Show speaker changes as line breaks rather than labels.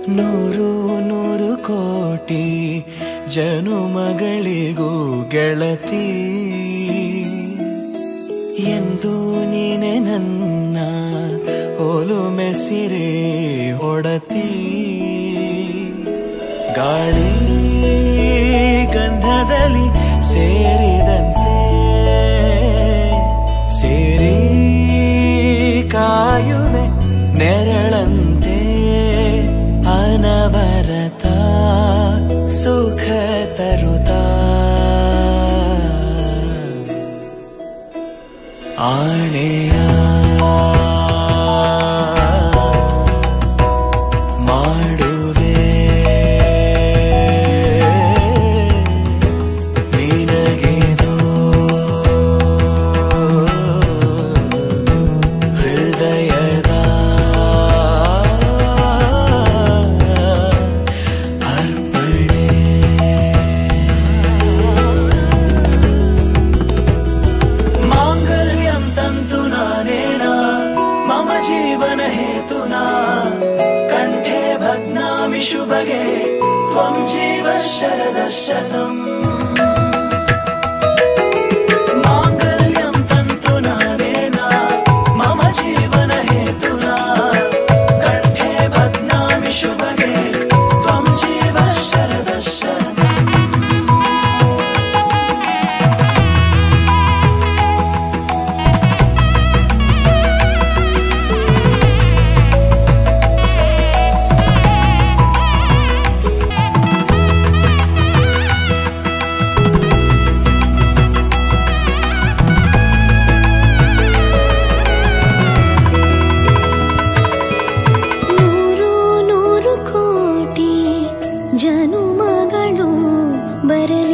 ನೂರು ನೂರು ಕೋಟಿ ಜನುಮಗಳಿಗೂ ಗೆಳತಿ ಎಂದು ನೀನೆ ನನ್ನ ಓಲು ಮೆಸಿರೆ ಹೊಡತಿ ಗಾಳಿ ಗಂಧದಲ್ಲಿ ಸೇರಿದಂತೆ ಸೇರಿ ಕಾಯುವೆ ನೆರಳಂತೆ ಅನವರತ ಸುಖ ತರುತ್ತಾ ಆಣೆಯ ಮಾಡುವೆ ನಿನಗೆದು ಹೃದಯದ ಅರ್ಪಣೆ माङ्गल्यं तन्तु नानेन मम जीवन हेतुना कण्ठे भग्नामि शुभगे त्वं जीव शरदः शतम् माङ्गल्यं तन्तु नानेन मम जीवन हेतुना कण्ठे भग्नामि शुभगे त्वं जीव शरदः शतम्
ನೂರು ನೂರು ಕೋಟಿ ಜನುಮಗಳು ಬರಲಿ